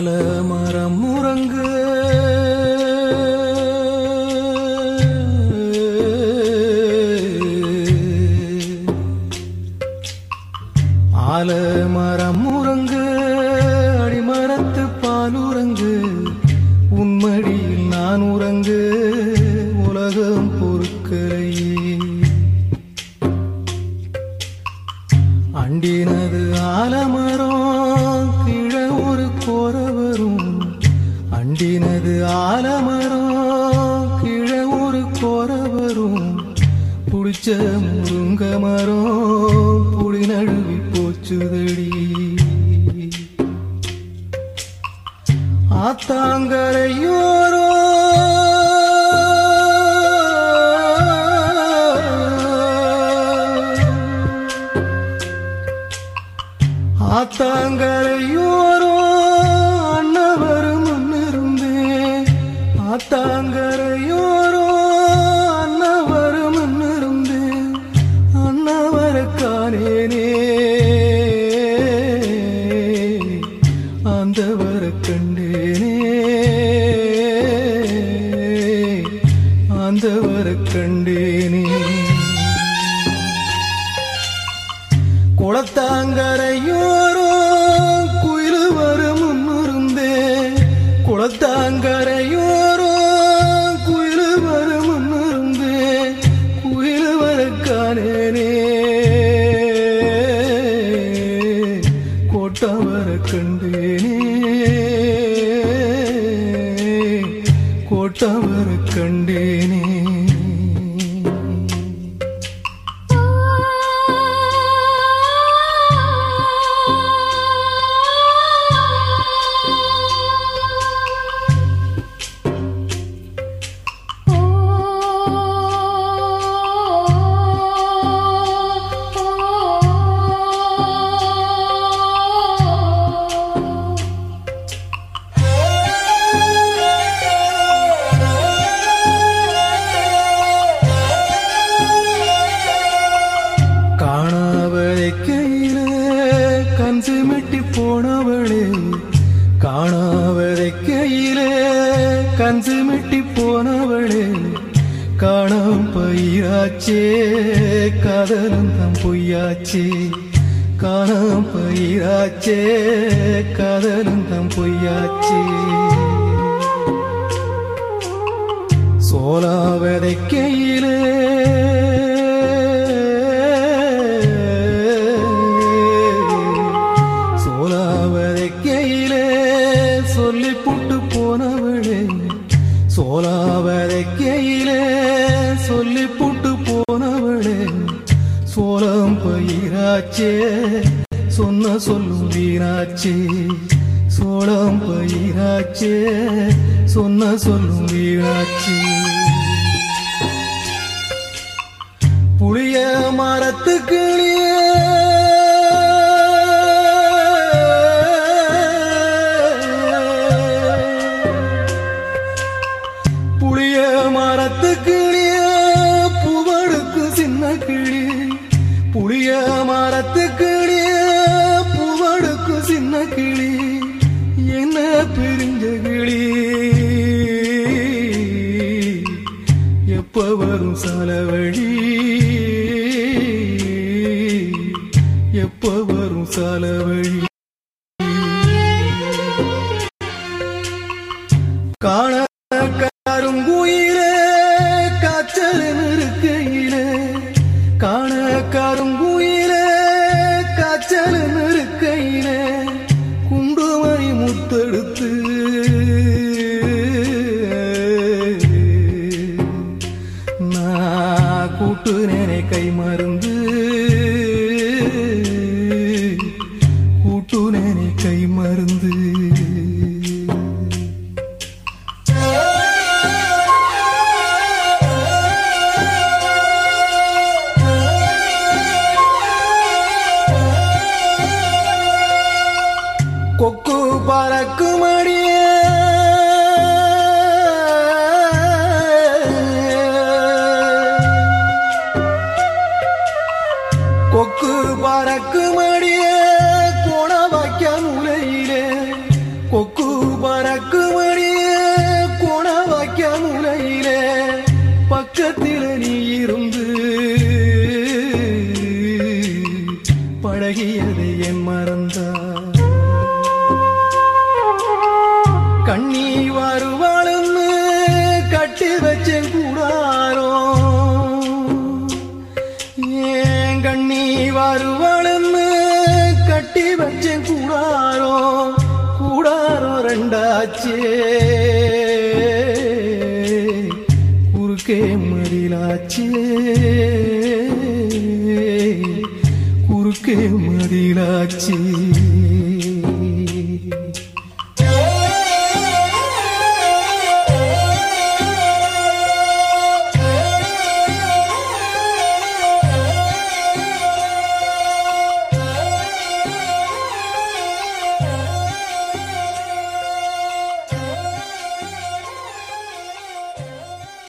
ஆலமரம் முறங்கு ஆலமரம் முறங்கு அடிமரத்து பாலுறங்கு உன்மடியில் நான் உறங்கு உலகம் பொறுக்கலையே அண்டினது ஆலமரம் கீழே ஒரு கோர வரும் அண்டினது ஆலமரம் கீழே ஒரு கோர வரும் புடிச்ச முருங்க மரம் புடி நழுவி போச்சுதடி ஆத்தாங்கரையோரோ ஆத்தாங்கரையோரோ அண்ணவரும் முன்னிருந்தேன் ஆத்தாங்கரையோரோ அண்ணவரும் முன்னிருந்தேன் அண்ணவர காணேனே ஆந்தவர கண்டேனே ஆந்தவர கண்டேனே குளத்தாங்கரையோரோ குயில் வரும் முன்னிருந்தே குளத்தாங்கரையோரோ குயில் வரும் முன்னிருந்தே குயில் வர காணேனே கோட்டம் வர கண்டேனே கோட்டம் வர கண்டேனே காணாவதை கையிலே கண் சிமிட்டி போனவளே காணாவதை கையிலே கண் சிமிட்டி போனவளே காணாம் பயிராச்சே காதலும் தம் பொய்யாச்சே காணாம் பயிராச்சே காதலும் தம் பொய்யாச்சே சோலாவதை கையிலே சோலாவதை கையிலே சொல்லி புட்டு போனவளே சோலாவதை கையிலே சொல்லி புட்டு போனவளே சோளம் பயிராச்சே சொன்ன சொல்லும் வீணாச்சே சோளம் பயிராச்சே சொன்ன சொல்லும் வீணாச்சே புளிய மரத்து கிளியே புளிய மரத்து கிளிய பூவடுக்கு சின்ன கிளி புளிய மரத்து கிளிய பூவடுக்கு சின்ன கிளி என்ன பிரிஞ்ச கிளி எப்ப வரும் சாலவழி எப்ப வரும் சாலவழி காண கருங்குயிலே காய்ச்சல் இருக்கையிலே காண கருங்குயிலே காய்ச்சல் இருக்கையிலே குண்டுமணி முத்தெடுத்து நான் கூட்டு நேனே கை மருந்து கூட்டு நேனே கை மருந்து கொக்கு பறக்கும் அடியே கொக்கு பறக்கும் அடியே கோண வைக்க முலையிலே கொக்கு மதிலாச்சு குறுக்கே மதிலாச்சு